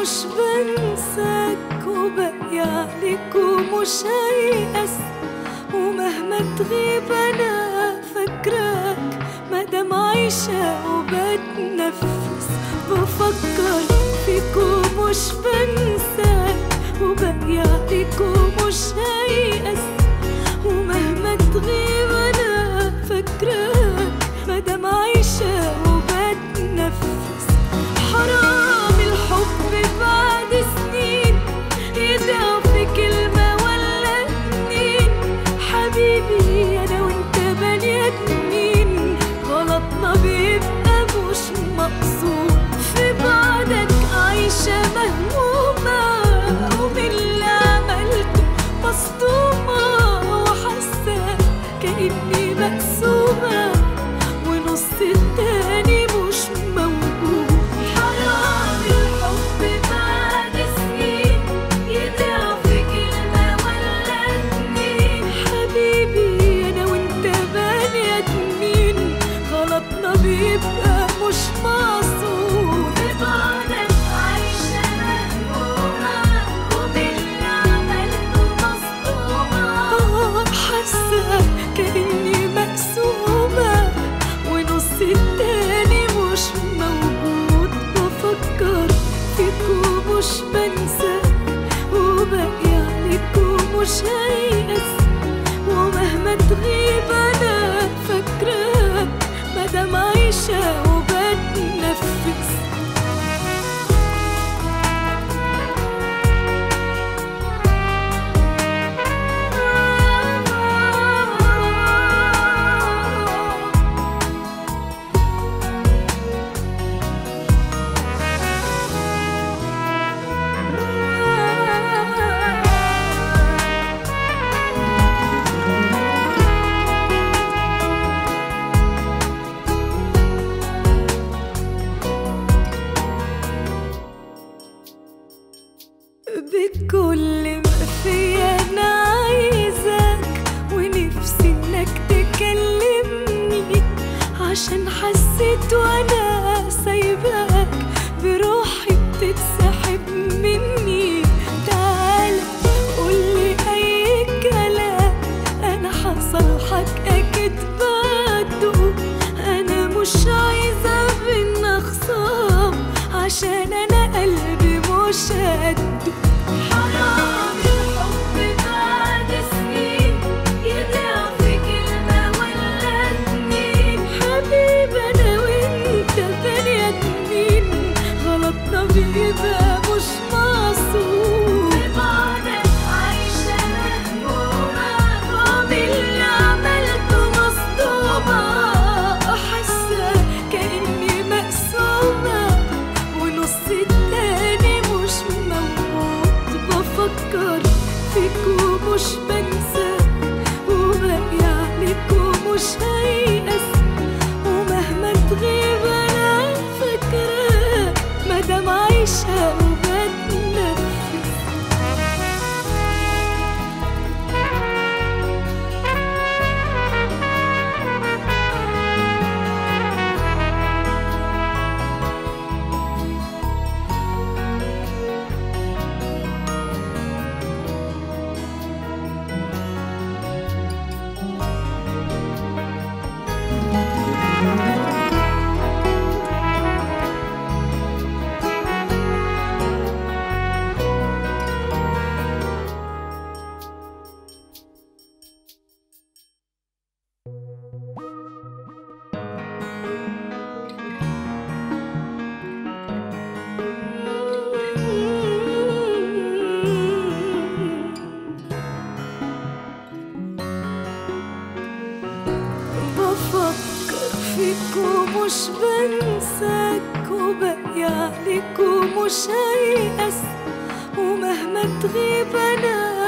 ومش بنساك وباقي عليك ومش هيأس ومهما تغيب انا فاكراك مادام عايشة وبتنفس بفكر فيك ومش بنساك وباقي عليك ومش هيأس ومهما تغيب انا فاكراك مادام عايشة وبتنفس حرام الحب بعد سنين يضيع في كلمة ولا اتنين حبيبي أنا وأنت بني آدمين غلطنا بيبقى مش مقصود في بعدك عايشة مهمومة ومن اللي عملته مصدومة وحاسة كأني مقسومة ونص التاني مش موجود حرام الحب بعد سنين يضيع في كلمة ولا اتنين حبيبي أنا وأنت بني آدمين غلطنا بيبقى مش مقصود في بعدك عايشة مهمومة وباللي عملته مصدومة حاسة كأني مقسومة ونص التاني مش موجود بفكر فيك ومش بنساك وباقي عليك ومش هيأس ومهما تغيب أنا فاكراك مادام عايشة وبتنفس بكل ما فيا انا عايزاك ونفسي انك تكلمني عشان حسيت وانا سايباك بروحي بتتسحب مني تعال قولي اي كلام انا حصلحك اكيد بعده انا مش عايزه بينا خصام عشان انا قلبي مش قده حرام الحب بعد سنين يضيع في كلمة ولا اتنين حبيبي أنا وأنت بني آدمين غلطنا بيبقى مش مقصود في بعدك عايشة مهمومة وباللي عملته مصدومة حاسة كأني مقسومة ونص التاني مش موجود بفكر فيك ومش بنساك وباقي عليك ومش هيأس ومهما تغيب أنا فاكراك مادام عايشة وبتنفس بفكر فيك ومش بنساك وباقي عليك ومش هيأس ومهما تغيب أنا